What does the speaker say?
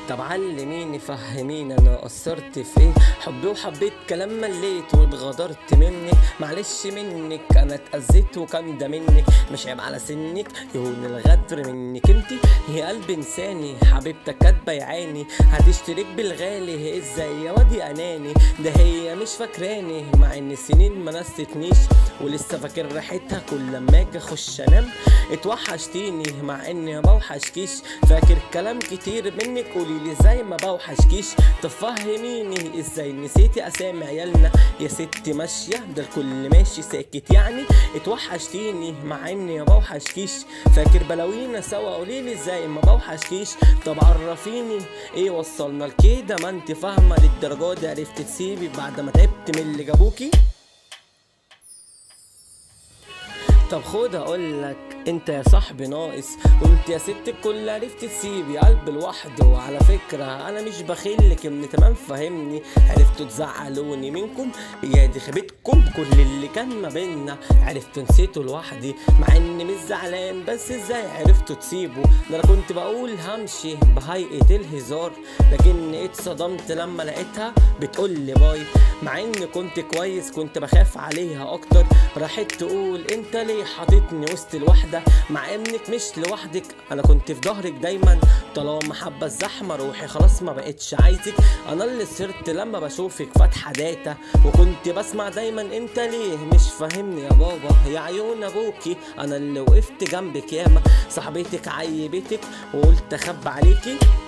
طب علميني فهميني انا قصرت في ايه حبي وحبيت كلام مليت واتغدرت منك معلش منك انا اتأذيت وكان ده منك مش عيب على سنك يهون الغدر منك انتي يا قلب انساني حبيبتك كاتبه يعاني هتشترك بالغالي ازاي يا وادي اناني ده هي مش فاكراني مع ان السنين ما نستنيش ولسه فاكر ريحتها كل لما اجي اخش انام اتوحشتيني مع اني ما بوحشكيش فاكر كلام كتير منك قوليلي زي ما بوحشكيش تفهميني ازاي نسيتي اسامي عيالنا يا ستي ماشيه ده الكل ماشي ساكت يعني اتوحشتيني مع اني ما بوحشكيش فاكر بلاوينا سوا قوليلي ازاي ما بوحشكيش طب عرفيني ايه وصلنا لكده ما انت فاهمه للدرجه دي عرفت تسيبي بعد ما تعبت من اللي جابوكي طب خد اقولك انت يا صاحبي ناقص وانت يا ست الكل عرفت تسيبي قلب لوحده وعلى فكرة انا مش بخلك ابن تمام فهمني عرفتوا تزعلوني منكم يا دي خيبتكم كل اللي كان ما بينا عرفتوا نسيته لوحدي مع اني مش زعلان بس ازاي عرفتوا تسيبوا ده انا كنت بقول همشي بهيئة الهزار لكني اتصدمت لما لقيتها بتقولي باي مع اني كنت كويس كنت بخاف عليها اكتر راحت تقول انت ليه حاططني وسط الوحدة مع انك مش لوحدك انا كنت في ظهرك دايما طالما حبة الزحمة روحي خلاص ما بقتش عايزك انا اللي صرت لما بشوفك فاتحة داتا وكنت بسمع دايما انت ليه مش فاهمني يا بابا يا عيون ابوكي انا اللي وقفت جنبك ياما صاحبتك عيبتك وقلت اخبي عليكي